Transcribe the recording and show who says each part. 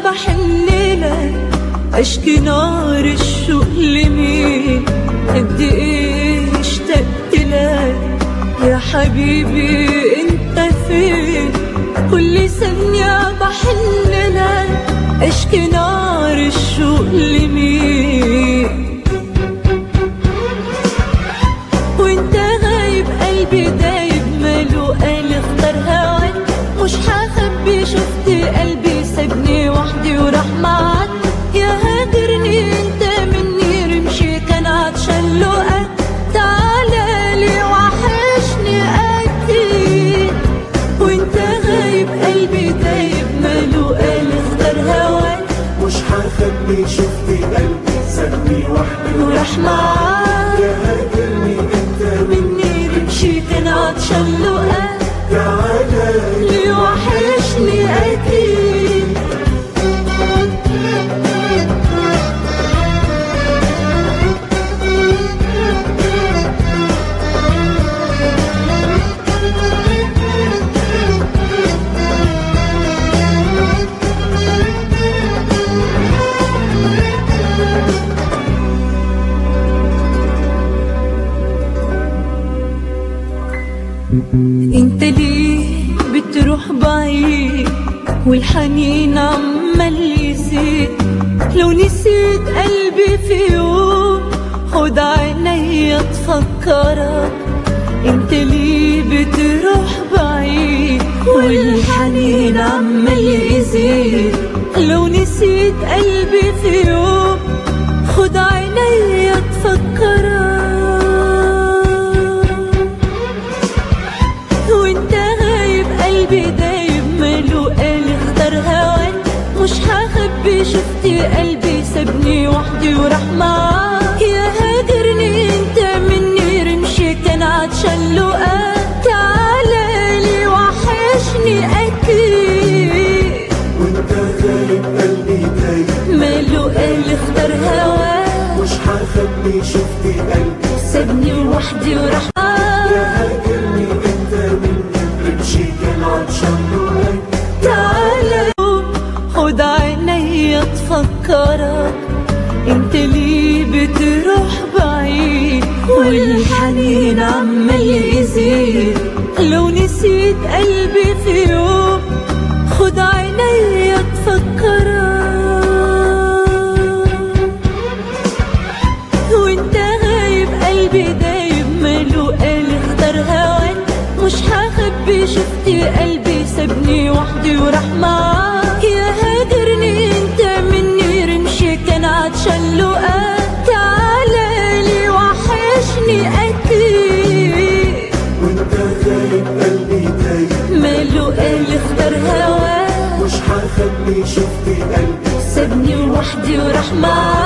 Speaker 1: بحن لك اشكي نار الشوق لمين قد ايه اشتقت لك يا حبيبي انت فين كل ثانية بحن لك اشكي نار الشوق لمين وانت غايب قلبي دايب ماله قال اختار هواك مش هخبي شفت قلبي سابني وحدي وراح معاك يا هاجرني انت مني رمشي كان عطشان لقاك تعالى لي وحشني اكيد وانت غايب قلبي دايب ماله قال اختار هواك
Speaker 2: مش هخبي شفتي قلبي سابني وحدي
Speaker 1: وراح معاك
Speaker 2: يا هاجرني انت
Speaker 1: مني رمشي كان عطشان لقاك
Speaker 2: تعالى
Speaker 1: اللي وحشني أكيد انت ليه بتروح بعيد والحنين عمال يزيد لو نسيت قلبي في يوم خد عينيا تفكرك انت ليه بتروح بعيد والحنين عمال يزيد لو نسيت قلبي في يوم خد عينيا تفكرك وانت غايب قلبي دايب ماله قال اختار هواك مش هخبي شفتي قلبي سابني وحدي وراح معاك يا هاجرني انت مني رمشي كان عطشان لقاك تعالى لي وحشني اكيد
Speaker 2: وانت غايب قلبي دايب
Speaker 1: ماله قال اختار هواك
Speaker 2: مش هخبي شفتي قلبي
Speaker 1: سابني وحدي وراح
Speaker 2: يا
Speaker 1: معاك
Speaker 2: هاجرني انت مني بمشي كان عطشان لقاك
Speaker 1: تعالى خد عينيا تفكرك انت ليه بتروح بعيد والحنين عمال يزيد لو نسيت قلبي في يوم خد عينيا تفكرك وانت غايب قلبي دايب ماله قال اختار هواك مش هخبي شفتي قلبي سابني وحدي وراح معاك يا هاجرني انت مني رمشي كان عطشان لقاك تعالى لي وحشني اكيد
Speaker 2: وانت غايب قلبي دايب
Speaker 1: ماله قال اختار هواك
Speaker 2: مش هخبي شفتي قلبي
Speaker 1: سابني وحدي وراح معاك